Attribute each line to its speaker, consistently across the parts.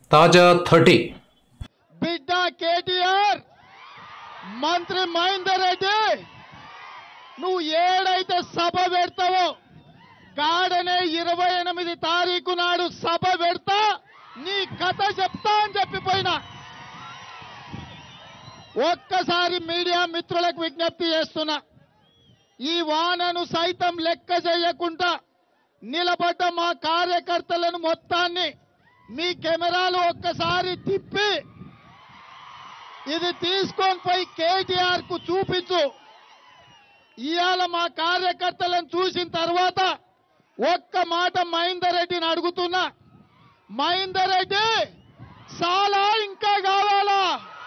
Speaker 1: తాజా థర్టీ
Speaker 2: బిడ్డ కేటీఆర్ మంత్రి మహేందర్ రెడ్డి నువ్వు ఏడైతే సభ పెడతావో గాడనే ఇరవై ఎనిమిది తారీఖు నాడు సభ పెడతా నీ కథ చెప్తా అని చెప్పిపోయినా ఒక్కసారి మీడియా మిత్రులకు విజ్ఞప్తి చేస్తున్నా ఈ వానను సైతం లెక్క చేయకుండా నిలబడ్డ మా కార్యకర్తలను మొత్తాన్ని మీ కెమెరాలు ఒక్కసారి తిప్పి ఇది తీసుకొని పోయి కేటీఆర్ కు చూపించు ఇవాళ మా కార్యకర్తలను చూసిన తర్వాత ఒక్క మాట మహేందర్ రెడ్డిని అడుగుతున్నా మహేందర్ రెడ్డి చాలా ఇంకా కావాలా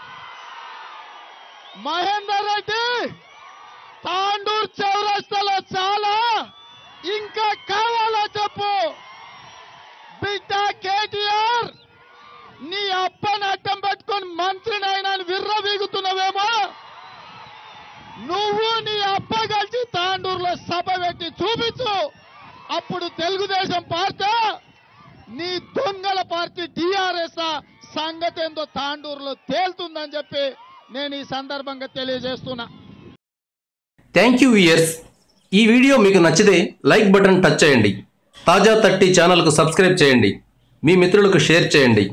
Speaker 2: మహేందర్ రెడ్డి తాండూర్ చౌరస్తాలో చాలా ఇంకా కావాలా చెప్పు బిడ్డ కేటీఆర్ నీ అప్పని అడ్డం పెట్టుకొని మంత్రిని అయినా విర్ర వీగుతున్నావేమో నువ్వు నీ అప్ప కలిసి తాండూరులో సభ పెట్టి చూపించు అప్పుడు తెలుగుదేశం పార్టీ నీ దొంగల పార్టీ టిఆర్ఎస్ సంగతి ఏందో తాండూరులో తేలుతుందని చెప్పి నేను ఈ సందర్భంగా తెలియజేస్తున్నా
Speaker 1: థ్యాంక్ యూ ఇయర్స్ ఈ వీడియో మీకు నచ్చితే లైక్ బటన్ టచ్ చేయండి తాజా థర్టీ ఛానల్కు సబ్స్క్రైబ్ చేయండి మీ మిత్రులకు షేర్ చేయండి